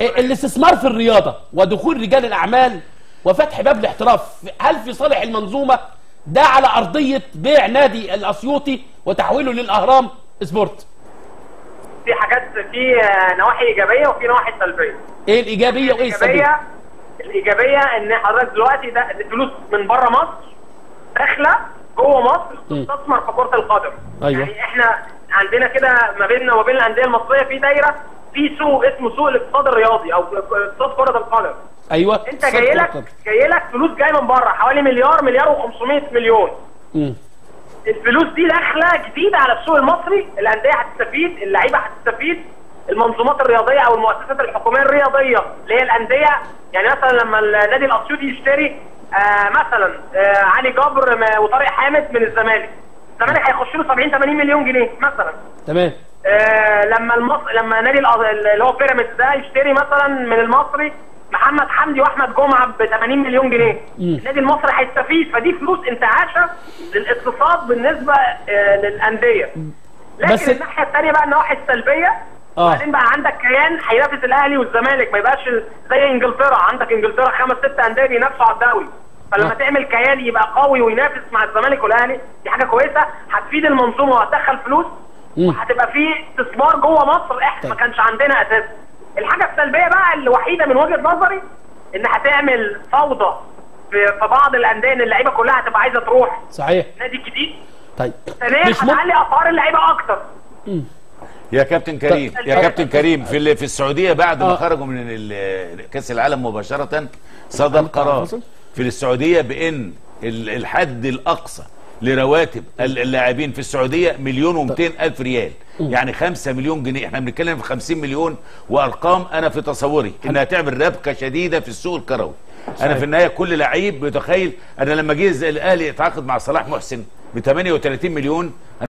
الاستثمار في الرياضة ودخول رجال الأعمال وفتح باب الاحتراف هل في صالح المنظومة ده على أرضية بيع نادي الأسيوطي وتحويله للأهرام سبورت في حاجات في آه، نواحي ايجابيه وفي نواحي سلبيه ايه الإيجابية وايه السلبية الايجابيه الايجابيه ان حضرتك دلوقتي ده فلوس من بره مصر داخله جوه مصر مم. تستثمر في كره القدم أيوة. يعني احنا عندنا كده ما بيننا وما بين الانديه المصريه في دايره في سوق اسمه سوق الاقتصاد الرياضي او اقتصاد كره القدم أيوة انت جاي لك جاي لك فلوس جايه من بره حوالي مليار مليار و500 مليون مم. الفلوس دي داخله جديده على السوق المصري الانديه هتستفيد اللعيبه هتستفيد المنظومات الرياضيه او المؤسسات الحكوميه الرياضيه اللي هي الانديه يعني مثلا لما النادي الاسيوطي يشتري آه مثلا آه علي جبر م- وطارق حامد من الزمالك الزمالك هيخش له 70 80 مليون جنيه مثلا تمام آه لما المص... لما نادي الأ- اللي هو بيراميدز ده يشتري مثلا من المصري محمد حمدي واحمد جمعه ب 80 مليون جنيه مم. النادي المصري هيستفيد فدي فلوس انتعاشه للاقتصاد بالنسبه آه للانديه لكن بس- الناحيه الثانيه بقى النواحي السلبيه آه. وبعدين بقى عندك كيان هينافس الاهلي والزمالك ما يبقاش زي انجلترا عندك انجلترا خمس ست انديه بينافسوا على الدوري فلما آه. تعمل كيان يبقى قوي وينافس مع الزمالك والاهلي دي حاجه كويسه هتفيد المنظومه وهتدخل فلوس مم. وهتبقى في استثمار جوه مصر احنا ما طيب. كانش عندنا اساسا الحاجه السلبيه بقى الوحيده من وجهه نظري ان هتعمل فوضى في في بعض الانديه ان اللعيبه كلها هتبقى عايزه تروح صحيح نادي جديد طيب ثانيا مش ممكن هتعلي اسعار اللعيبه اكتر يا كابتن كريم طيب. يا كابتن كريم في ال- في السعوديه بعد ما آه. خرجوا من ال- كاس العالم مباشره صدر هنطلع قرار فاصل؟ في السعوديه بان ال- الحد الاقصى لرواتب ال- اللاعبين في السعوديه مليون ومئتين الف ريال يعني خمسة مليون جنيه احنا بنتكلم في خمسين مليون وارقام انا في تصوري انها تعمل ربكه شديده في السوق الكروي انا في النهايه كل لعيب بيتخيل انا لما جه الاهلي يتعاقد مع صلاح محسن ب 38 مليون